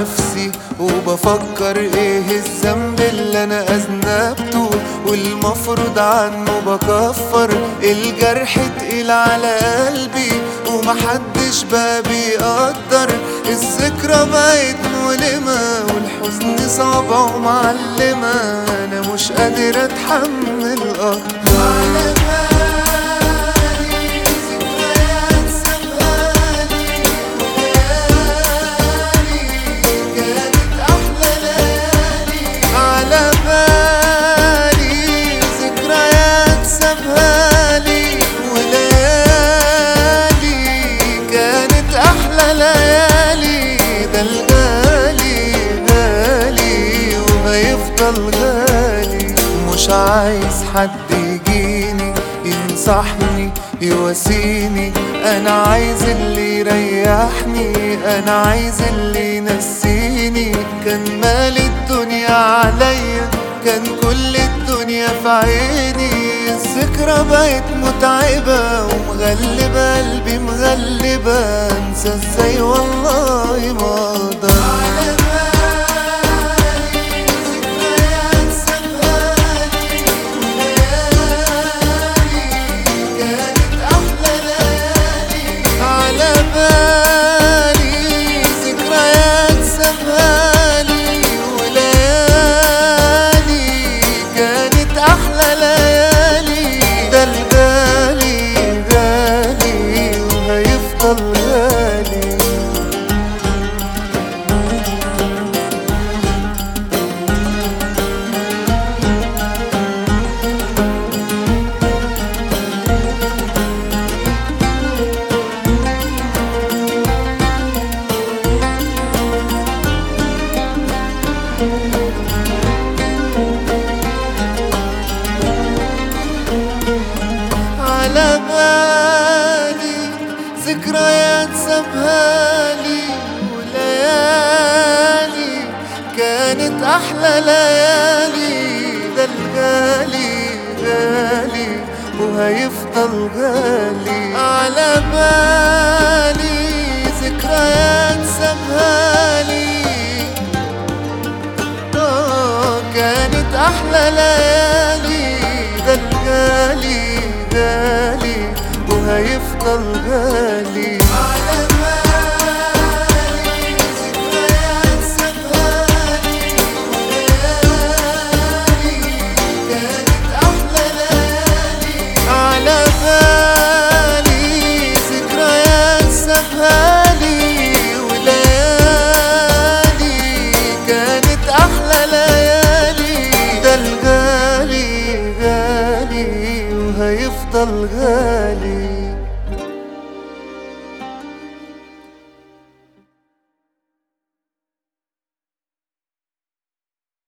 نفسي وبفكر ايه الذنب اللي انا اذنبته والمفروض عنه بكفر الجرح تقيل على قلبي ومحدش بقى بيقدر الذكرى بقت مؤلمة والحزن صعبة ومعلمة أنا مش قادر أتحمل أكتر على بالي ذكريات سابقاني وليالي كانت أحلى ليالي على بالي ذكريات سابقاني وليالي كانت أحلى ليالي ده الغالي غالي وهيفضل غالي مش عايز حد يجيني ينصحني يواسيني انا عايز اللي يريحني انا عايز اللي ينسيني كان مال الدنيا عليا كان كل الدنيا في عيني الذكرى بقت متعبة ومغلبة قلبي مغلبة انسى ازاي والله ما اقدر على بالي ذكريات سابقاني وليالي كانت أحلى ليالي على بالي ذكريات سابقاني وليالي كانت أحلى ليالي ده الغالي غالي وهيفضل غالي على بالي ذكريات سابهالي وليالي كانت أحلى ليالي ده الغالي غالي وهيفضل غالي على بالي ذكريات سابهالي آه كانت أحلى ليالي ده الغالي غالي وهيفضل غالي